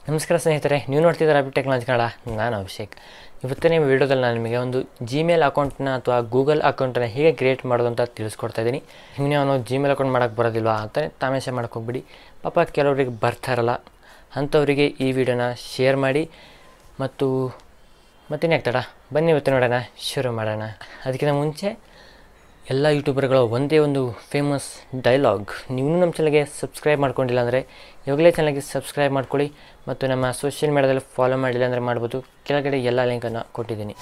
ನಮಸ್ಕಾರ ಸ್ನೇಹಿತರೆ ನೀವು ನೋಡ್ತಿದ್ದಾರೆ ಅಬಿ ಟೆಕ್ನಾಲಜಿ ಕನ್ನಡ ನಾನು ಅಭಿಷೇಕ್ ಇವತ್ತಿನ ವಿಡಿಯೋದಲ್ಲಿ ನಾನು ನಿಮಗೆ ಒಂದು ಜಿಮೇಲ್ ಅಕೌಂಟ್ನ ಅಥವಾ ಗೂಗಲ್ ಅಕೌಂಟನ್ನು ಹೇಗೆ ಕ್ರಿಯೇಟ್ ಮಾಡೋದು ಅಂತ ತಿಳಿಸ್ಕೊಡ್ತಾ ಇದ್ದೀನಿ ನಿಮಗೆ ಅವನು ಜಿಮೇಲ್ ಅಕೌಂಟ್ ಮಾಡೋಕ್ಕೆ ಬರೋದಿಲ್ವಾ ಅಂತ ತಮಾಷೆ ಮಾಡೋಕೆ ಹೋಗ್ಬಿಡಿ ಪಾಪ ಕೆಲವರಿಗೆ ಬರ್ತಾ ಇರಲ್ಲ ಅಂಥವರಿಗೆ ಈ ವಿಡಿಯೋನ ಶೇರ್ ಮಾಡಿ ಮತ್ತು ಮತ್ತಿನ್ಯಾಕೆ ತಡ ಬನ್ನಿ ಇವತ್ತು ನೋಡೋಣ ಶುರು ಮಾಡೋಣ ಅದಕ್ಕಿಂತ ಮುಂಚೆ ಎಲ್ಲ ಯೂಟ್ಯೂಬರ್ಗಳ ಒಂದೇ ಒಂದು ಫೇಮಸ್ ಡೈಲಾಗ್ ನೀವು ನಮ್ಮ ಚಾನಲ್ಗೆ ಸಬ್ಸ್ಕ್ರೈಬ್ ಮಾಡ್ಕೊಂಡಿಲ್ಲ ಅಂದರೆ ಇವಾಗಲೇ ಚಾನಲ್ಗೆ ಸಬ್ಸ್ಕ್ರೈಬ್ ಮಾಡ್ಕೊಳ್ಳಿ ಮತ್ತು ನಮ್ಮ ಸೋಷಿಯಲ್ ಮೀಡಿಯಾದಲ್ಲಿ ಫಾಲೋ ಮಾಡಿಲ್ಲ ಅಂದರೆ ಮಾಡ್ಬೋದು ಕೆಳಗಡೆ ಎಲ್ಲ ಲಿಂಕನ್ನು ಕೊಟ್ಟಿದ್ದೀನಿ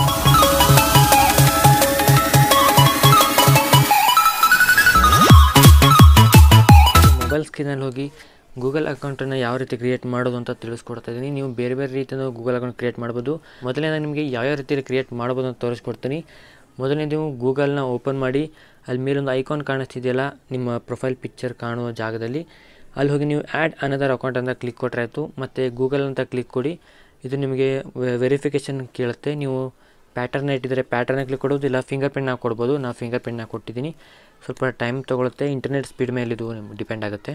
ಮೊಬೈಲ್ ಸ್ಕ್ರೀನಲ್ಲಿ ಹೋಗಿ ಗೂಗಲ್ ಅಕೌಂಟನ್ನು ಯಾವ ರೀತಿ ಕ್ರಿಯೇಟ್ ಮಾಡೋದು ಅಂತ ತಿಳಿಸ್ಕೊಡ್ತಾ ಇದ್ದೀನಿ ನೀವು ಬೇರೆ ಬೇರೆ ರೀತಿಯಿಂದ ಗೂಗಲ್ ಅಕೌಂಟ್ ಕ್ರಿಯೇಟ್ ಮಾಡ್ಬೋದು ಮೊದಲನೇದಾಗಿ ನಿಮಗೆ ಯಾವ್ಯಾವ ರೀತಿಯಲ್ಲಿ ಕ್ರಿಯೇಟ್ ಮಾಡ್ಬೋದು ಅಂತ ತೋರಿಸ್ಕೊಡ್ತೀನಿ ಮೊದಲನೇ ನೀವು ಗೂಗಲ್ನ ಓಪನ್ ಮಾಡಿ ಅಲ್ಲಿ ಮೇಲೊಂದು ಐಕಾನ್ ಕಾಣಿಸ್ತಿದೆಯಲ್ಲ ನಿಮ್ಮ ಪ್ರೊಫೈಲ್ ಪಿಕ್ಚರ್ ಕಾಣುವ ಜಾಗದಲ್ಲಿ ಅಲ್ಲಿ ಹೋಗಿ ನೀವು ಆ್ಯಡ್ ಅನದರ್ ಅಕೌಂಟ್ ಅಂತ ಕ್ಲಿಕ್ ಕೊಟ್ಟರೆ ಆಯಿತು ಮತ್ತು ಗೂಗಲ್ ಅಂತ ಕ್ಲಿಕ್ ಕೊಡಿ ಇದು ನಿಮಗೆ ವೆರಿಫಿಕೇಷನ್ ಕೇಳುತ್ತೆ ನೀವು ಪ್ಯಾಟರ್ನ್ ಇಟ್ಟಿದ್ರೆ ಪ್ಯಾಟರ್ನ ಕ್ಲಿಕ್ ಕೊಡೋದು ಇಲ್ಲ ಫಿಂಗರ್ ಪ್ರಿಂಟ್ನ ಕೊಡ್ಬೋದು ನಾನು ಫಿಂಗರ್ ಪ್ರಿಂಟ್ನ ಕೊಟ್ಟಿದ್ದೀನಿ ಸ್ವಲ್ಪ ಟೈಮ್ ತೊಗೊಳುತ್ತೆ ಇಂಟರ್ನೆಟ್ ಸ್ಪೀಡ್ ಮೇಲೆ ಇದು ಡಿಪೆಂಡ್ ಆಗುತ್ತೆ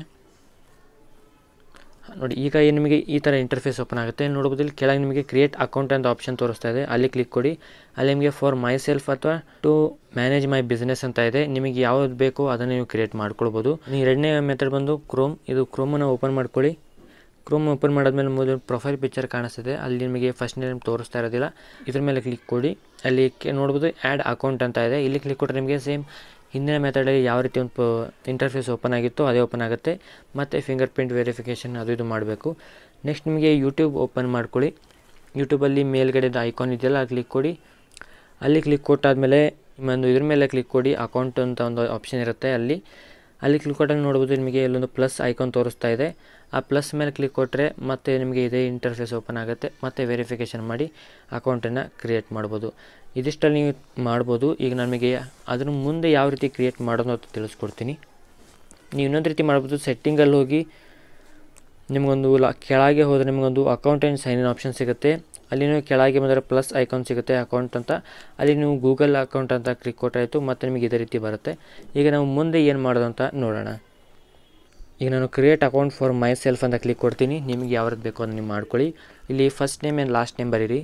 ನೋಡಿ ಈಗ ಏನು ನಿಮಗೆ ಈ ಥರ ಇಂಟರ್ಫೇಸ್ ಓಪನ್ ಆಗುತ್ತೆ ಇಲ್ಲಿ ನೋಡ್ಬೋದು ಇಲ್ಲಿ ಕೆಳಗೆ ನಿಮಗೆ ಕ್ರಿಯೇಟ್ ಅಕೌಂಟ್ ಅಂತ ಆಪ್ಷನ್ ತೋರಿಸ್ತಾ ಇದೆ ಅಲ್ಲಿ ಕ್ಲಿಕ್ ಕೊಡಿ ಅಲ್ಲಿ ನಿಮಗೆ ಫಾರ್ ಮೈ ಸೆಲ್ಫ್ ಅಥವಾ ಟು ಮ್ಯಾನೇಜ್ ಮೈ ಬಿಸ್ನೆಸ್ ಅಂತ ಇದೆ ನಿಮಗೆ ಯಾವ್ದು ಬೇಕೋ ಅದನ್ನು ನೀವು ಕ್ರಿಯೇಟ್ ಮಾಡ್ಕೊಳ್ಬೋದು ನೀವು ಎರಡನೇ ಮೆಥಡ್ ಬಂದು ಕ್ರೋಮ್ ಇದು ಕ್ರೋಮನ್ನು ಓಪನ್ ಮಾಡ್ಕೊಳ್ಳಿ ಕ್ರೋಮ್ ಓಪನ್ ಮಾಡಾದ್ಮೇಲೆ ಮೊದಲು ಪ್ರೊಫೈಲ್ ಪಿಕ್ಚರ್ ಕಾಣಿಸ್ತಿದೆ ಅಲ್ಲಿ ನಿಮಗೆ ಫಸ್ಟ್ ನೇಮ್ ತೋರಿಸ್ತಾ ಇರೋದಿಲ್ಲ ಇದ್ರ ಮೇಲೆ ಕ್ಲಿಕ್ ಕೊಡಿ ಅಲ್ಲಿ ಕೆ- ನೋಡ್ಬೋದು ಆ್ಯಡ್ ಅಕೌಂಟ್ ಅಂತ ಇದೆ ಇಲ್ಲಿ ಕ್ಲಿಕ್ ಕೊಟ್ಟರೆ ನಿಮಗೆ ಸೇಮ್ ಹಿಂದಿನ ಮೆಥಡಲ್ಲಿ ಯಾವ ರೀತಿ ಒಂದು ಇಂಟರ್ಫೇಸ್ ಓಪನ್ ಆಗಿತ್ತು ಅದೇ ಓಪನ್ ಆಗುತ್ತೆ ಮತ್ತು ಫಿಂಗರ್ ಪ್ರಿಂಟ್ ವೆರಿಫಿಕೇಷನ್ ಅದು ಇದು ಮಾಡಬೇಕು ನೆಕ್ಸ್ಟ್ ನಿಮಗೆ ಯೂಟ್ಯೂಬ್ ಓಪನ್ ಮಾಡ್ಕೊಳ್ಳಿ ಯೂಟ್ಯೂಬಲ್ಲಿ ಮೇಲ್ಗಡೆದು ಐಕಾನ್ ಇದೆಯಲ್ಲ ಅಲ್ಲಿ ಕ್ಲಿಕ್ ಕೊಡಿ ಅಲ್ಲಿ ಕ್ಲಿಕ್ ಕೊಟ್ಟಾದಮೇಲೆ ನಿಮ್ಮೊಂದು ಇದ್ರ ಮೇಲೆ ಕ್ಲಿಕ್ ಕೊಡಿ ಅಕೌಂಟ್ ಅಂತ ಒಂದು ಆಪ್ಷನ್ ಇರುತ್ತೆ ಅಲ್ಲಿ ಅಲ್ಲಿ ಕ್ಲಿಕ್ ಕೊಟ್ಟಾಗ ನೋಡ್ಬೋದು ನಿಮಗೆ ಇಲ್ಲೊಂದು ಪ್ಲಸ್ ಐಕಾನ್ ತೋರಿಸ್ತಾ ಇದೆ ಆ ಪ್ಲಸ್ ಮೇಲೆ ಕ್ಲಿಕ್ ಕೊಟ್ಟರೆ ಮತ್ತೆ ನಿಮಗೆ ಇದೇ ಇಂಟರ್ಫೇಸ್ ಓಪನ್ ಆಗುತ್ತೆ ಮತ್ತು ವೆರಿಫಿಕೇಷನ್ ಮಾಡಿ ಅಕೌಂಟನ್ನು ಕ್ರಿಯೇಟ್ ಮಾಡ್ಬೋದು ಇದಿಷ್ಟಲ್ಲಿ ನೀವು ಮಾಡ್ಬೋದು ಈಗ ನಮಗೆ ಅದ್ರ ಮುಂದೆ ಯಾವ ರೀತಿ ಕ್ರಿಯೇಟ್ ಮಾಡೋದು ಅಂತ ತಿಳಿಸ್ಕೊಡ್ತೀನಿ ನೀವು ಇನ್ನೊಂದು ರೀತಿ ಮಾಡ್ಬೋದು ಸೆಟ್ಟಿಂಗಲ್ಲಿ ಹೋಗಿ ನಿಮಗೊಂದು ಲ ಕೆಳಗೆ ಹೋದರೆ ನಿಮಗೊಂದು account and sign in option ಸಿಗುತ್ತೆ ಅಲ್ಲಿ ನೀವು ಕೆಳಗೆ ಬಂದರೆ ಪ್ಲಸ್ ಐಕಾನ್ ಸಿಗುತ್ತೆ ಅಕೌಂಟ್ ಅಂತ ಅಲ್ಲಿ ನೀವು ಗೂಗಲ್ ಅಕೌಂಟ್ ಅಂತ ಕ್ಲಿಕ್ ಕೊಟ್ಟಾಯಿತು ಮತ್ತು ನಿಮಗೆ ಇದೇ ರೀತಿ ಬರುತ್ತೆ ಈಗ ನಾವು ಮುಂದೆ ಏನು ಮಾಡೋದು ಅಂತ ನೋಡೋಣ ಈಗ ನಾನು create account for myself ಅಂತ ಕ್ಲಿಕ್ ಕೊಡ್ತೀನಿ ನಿಮಗೆ ಯಾವ್ದು ಬೇಕೋ ಅದನ್ನು ನೀವು ಮಾಡ್ಕೊಳ್ಳಿ ಇಲ್ಲಿ first name and last name ಬರೀರಿ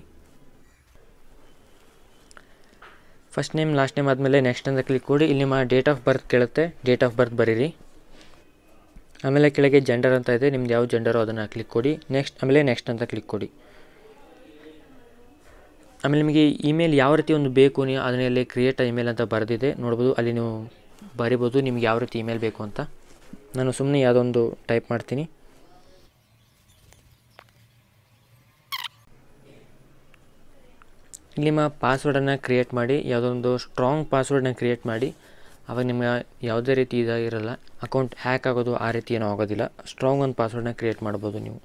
ಫಸ್ಟ್ ನೇಮ್ ಲಾಸ್ಟ್ ನೇಮ್ ಆದಮೇಲೆ ನೆಕ್ಸ್ಟ್ ಅಂತ ಕ್ಲಿಕ್ ಕೊಡಿ ಇಲ್ಲಿ ನಿಮ್ಮ ಡೇಟ್ ಆಫ್ ಬರ್ತ್ ಕೇಳುತ್ತೆ ಡೇಟ್ ಆಫ್ ಬರ್ತ್ ಬರೀರಿ ಆಮೇಲೆ ಕೆಳಗೆ ಜೆಂಡರ್ ಅಂತ ಇದೆ ನಿಮ್ದು ಯಾವ ಜೆಂಡರೋ ಅದನ್ನು ಕ್ಲಿಕ್ ಕೊಡಿ ನೆಕ್ಸ್ಟ್ ಆಮೇಲೆ ನೆಕ್ಸ್ಟ್ ಅಂತ ಕ್ಲಿಕ್ ಕೊಡಿ ಆಮೇಲೆ ನಿಮಗೆ ಇಮೇಲ್ ಯಾವ ರೀತಿ ಒಂದು ಬೇಕು ನೀವು ಅದನ್ನಲ್ಲಿ ಕ್ರಿಯೇಟ್ ಇಮೇಲ್ ಅಂತ ಬರೆದಿದೆ ನೋಡ್ಬೋದು ಅಲ್ಲಿ ನೀವು ಬರಿಬೋದು ನಿಮ್ಗೆ ಯಾವ ರೀತಿ ಇಮೇಲ್ ಬೇಕು ಅಂತ ನಾನು ಸುಮ್ಮನೆ ಯಾವುದೊಂದು ಟೈಪ್ ಮಾಡ್ತೀನಿ ಇಲ್ಲಿ ನಿಮ್ಮ ಪಾಸ್ವರ್ಡನ್ನು ಕ್ರಿಯೇಟ್ ಮಾಡಿ ಯಾವುದೊಂದು ಸ್ಟ್ರಾಂಗ್ ಪಾಸ್ವರ್ಡನ್ನ ಕ್ರಿಯೇಟ್ ಮಾಡಿ ಅವಾಗ ನಿಮ್ಗೆ ಯಾವುದೇ ರೀತಿ ಇದಾಗಿರಲ್ಲ ಅಕೌಂಟ್ ಹ್ಯಾಕ್ ಆಗೋದು ಆ ರೀತಿ ಏನೂ ಆಗೋದಿಲ್ಲ ಸ್ಟ್ರಾಂಗ್ ಒಂದು ಪಾಸ್ವರ್ಡನ್ನ ಕ್ರಿಯೇಟ್ ಮಾಡ್ಬೋದು ನೀವು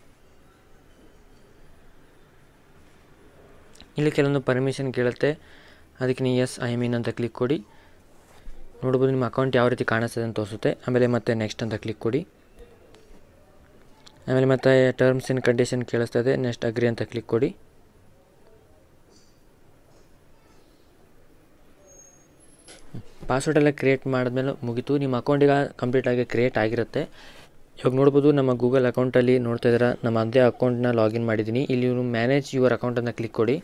ಇಲ್ಲಿ ಕೆಲವೊಂದು ಪರ್ಮಿಷನ್ ಕೇಳುತ್ತೆ ಅದಕ್ಕೆ ನೀವು ಎಸ್ ಐ ಮೀನ್ ಅಂತ ಕ್ಲಿಕ್ ಕೊಡಿ ನೋಡ್ಬೋದು ನಿಮ್ಮ ಅಕೌಂಟ್ ಯಾವ ರೀತಿ ಕಾಣಿಸ್ತದೆ ಅಂತ ತೋರಿಸುತ್ತೆ ಆಮೇಲೆ ಮತ್ತೆ ನೆಕ್ಸ್ಟ್ ಅಂತ ಕ್ಲಿಕ್ ಕೊಡಿ ಆಮೇಲೆ ಮತ್ತೆ ಟರ್ಮ್ಸ್ ಆ್ಯಂಡ್ ಕಂಡೀಷನ್ ಕೇಳಿಸ್ತದೆ ನೆಕ್ಸ್ಟ್ ಅಗ್ರಿ ಅಂತ ಕ್ಲಿಕ್ ಕೊಡಿ ಪಾಸ್ವರ್ಡ್ ಎಲ್ಲ ಕ್ರಿಯೇಟ್ ಮಾಡಿದ್ಮೇಲೆ ಮುಗೀತು ನಿಮ್ಮ ಅಕೌಂಟಿಗೆ ಕಂಪ್ಲೀಟಾಗಿ ಕ್ರಿಯೇಟ್ ಆಗಿರುತ್ತೆ ಇವಾಗ ನೋಡ್ಬೋದು ನಮ್ಮ ಗೂಗಲ್ ಅಕೌಂಟಲ್ಲಿ ನೋಡ್ತಾ ಇದ್ದೀರಾ ನಮ್ಮ ಅದೇ ಅಕೌಂಟ್ನ ಲಾಗಿನ್ ಮಾಡಿದ್ದೀನಿ ಇಲ್ಲಿ ನೀವು ಮ್ಯಾನೇಜ್ ಯುವರ್ ಅಕೌಂಟ್ ಅಂತ ಕ್ಲಿಕ್ ಕೊಡಿ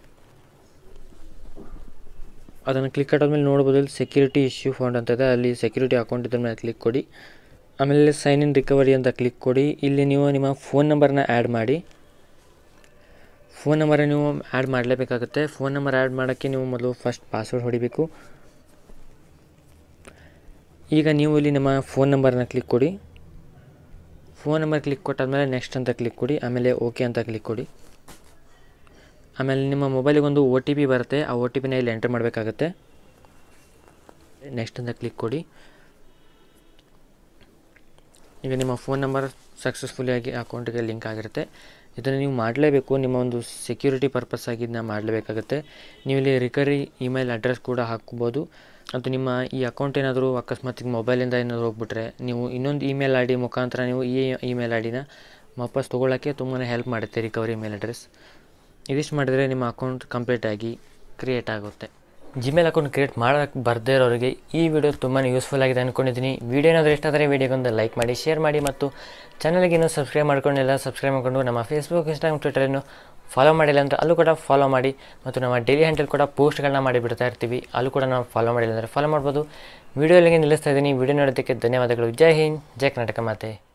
ಅದನ್ನು ಕ್ಲಿಕ್ ಆದಮೇಲೆ ನೋಡ್ಬೋದು ಇಲ್ಲಿ ಸೆಕ್ಯೂರಿಟಿ ಇಶ್ಯೂ ಫೌಂಡ್ ಅಂತ ಇದೆ ಅಲ್ಲಿ ಸೆಕ್ಯೂರಿಟಿ ಅಕೌಂಟ್ ಇದ್ರ ಮೇಲೆ ಕ್ಲಿಕ್ ಕೊಡಿ ಆಮೇಲೆ ಸೈನ್ ಇನ್ ರಿಕವರಿ ಅಂತ ಕ್ಲಿಕ್ ಕೊಡಿ ಇಲ್ಲಿ ನೀವು ನಿಮ್ಮ ಫೋನ್ ನಂಬರ್ನ ಆ್ಯಡ್ ಮಾಡಿ ಫೋನ್ ನಂಬರ್ ನೀವು ಆ್ಯಡ್ ಮಾಡಲೇಬೇಕಾಗುತ್ತೆ ಫೋನ್ ನಂಬರ್ ಆ್ಯಡ್ ಮಾಡೋಕ್ಕೆ ನೀವು ಮೊದಲು ಫಸ್ಟ್ ಪಾಸ್ವರ್ಡ್ ಹೊಡಿಬೇಕು ಈಗ ನೀವು ಇಲ್ಲಿ ನಿಮ್ಮ ಫೋನ್ ನಂಬರ್ನ ಕ್ಲಿಕ್ ಕೊಡಿ ಫೋನ್ ನಂಬರ್ ಕ್ಲಿಕ್ ಕೊಟ್ಟಾದ್ಮೇಲೆ ನೆಕ್ಸ್ಟ್ ಅಂತ ಕ್ಲಿಕ್ ಕೊಡಿ ಆಮೇಲೆ ಓಕೆ ಅಂತ ಕ್ಲಿಕ್ ಕೊಡಿ ಆಮೇಲೆ ನಿಮ್ಮ ಮೊಬೈಲಿಗೆ ಒಂದು ಒ ಟಿ ಪಿ ಬರುತ್ತೆ ಆ ಒ ಟಿ ಪಿನ ಇಲ್ಲಿ ಎಂಟರ್ ಮಾಡಬೇಕಾಗತ್ತೆ ನೆಕ್ಸ್ಟ್ ಅಂತ ಕ್ಲಿಕ್ ಕೊಡಿ ಈಗ ನಿಮ್ಮ ಫೋನ್ ನಂಬರ್ ಸಕ್ಸಸ್ಫುಲಿಯಾಗಿ ಅಕೌಂಟಿಗೆ ಲಿಂಕ್ ಆಗಿರುತ್ತೆ ಇದನ್ನು ನೀವು ಮಾಡಲೇಬೇಕು ನಿಮ್ಮ ಒಂದು ಸೆಕ್ಯೂರಿಟಿ ಪರ್ಪಸ್ ಆಗಿ ಇದನ್ನ ಮಾಡಲೇಬೇಕಾಗುತ್ತೆ ನೀವು ಇಲ್ಲಿ ರಿಕರಿ ಇಮೇಲ್ ಅಡ್ರೆಸ್ ಕೂಡ ಹಾಕ್ಬೋದು ಮತ್ತು ನಿಮ್ಮ ಈ ಅಕೌಂಟ್ ಏನಾದರೂ ಅಕಸ್ಮಾತ್ ಮೊಬೈಲಿಂದ ಏನಾದರೂ ಹೋಗ್ಬಿಟ್ರೆ ನೀವು ಇನ್ನೊಂದು ಇಮೇಲ್ ಐ ಡಿ ಮುಖಾಂತರ ನೀವು ಈ ಇಮೇಲ್ ಐ ಡಿನ ವಾಪಸ್ ತೊಗೊಳ್ಳೋಕ್ಕೆ ತುಂಬಾ ಹೆಲ್ಪ್ ಮಾಡುತ್ತೆ ರಿಕವರಿ ಇಮೇಲ್ ಅಡ್ರೆಸ್ ಇದಿಷ್ಟು ಮಾಡಿದರೆ ನಿಮ್ಮ ಅಕೌಂಟ್ ಕಂಪ್ಲೀಟಾಗಿ ಕ್ರಿಯೇಟ್ ಆಗುತ್ತೆ ಜಿಮೇಲ್ ಅಕೌಂಟ್ ಕ್ರಿಯೇಟ್ ಮಾಡೋಕ್ಕೆ ಬರದೇ ಇರೋರಿಗೆ ಈ ವಿಡಿಯೋ ತುಂಬಾ ಯೂಸ್ಫುಲ್ ಆಗಿದೆ ಅಂದ್ಕೊಂಡಿದ್ದೀನಿ ವಿಡಿಯೋ ಏನಾದರೂ ಇಷ್ಟ ಆದರೆ ವಿಡಿಯೋಗೊಂದು ಲೈಕ್ ಮಾಡಿ ಶೇರ್ ಮಾಡಿ ಮತ್ತು ಚಾನಲ್ಗೆ ಇನ್ನೂ ಸಬ್ಸ್ಕ್ರೈಬ್ ಮಾಡ್ಕೊಂಡಿಲ್ಲ ಸಬ್ಸ್ಕ್ರೈಬ್ ಮಾಡಿಕೊಂಡು ನಮ್ಮ ಫೇಸ್ಬುಕ್ ಇನ್ಸ್ಟಾಗ್ರಾಮ್ ಟ್ವಿಟರನ್ನು ಫಾಲೋ ಮಾಡಿಲ್ಲ ಅಂದರೆ ಅಲ್ಲೂ ಕೂಡ ಫಾಲೋ ಮಾಡಿ ಮತ್ತು ನಮ್ಮ ಡೈಲಿ ಹ್ಯಾಂಡಲ್ ಕೂಡ ಪೋಸ್ಟ್ಗಳನ್ನ ಮಾಡಿ ಬಿಡ್ತಾ ಇರ್ತೀವಿ ಅಲ್ಲೂ ಕೂಡ ನಾವು ಫಾಲೋ ಮಾಡಿಲ್ಲ ಅಂದರೆ ಫಾಲೋ ಮಾಡ್ಬೋದು ವಿಡಿಯೋ ಇಲ್ಲಿಗೆ ನಿಲ್ಲಿಸ್ತಾ ಇದ್ದೀನಿ ವಿಡಿಯೋ ನೋಡೋದಕ್ಕೆ ಧನ್ಯವಾದಗಳು ಜೈ ಹಿಂದ್ ಜೈ ಕರ್ನಾಟಕ ಮಾತೆ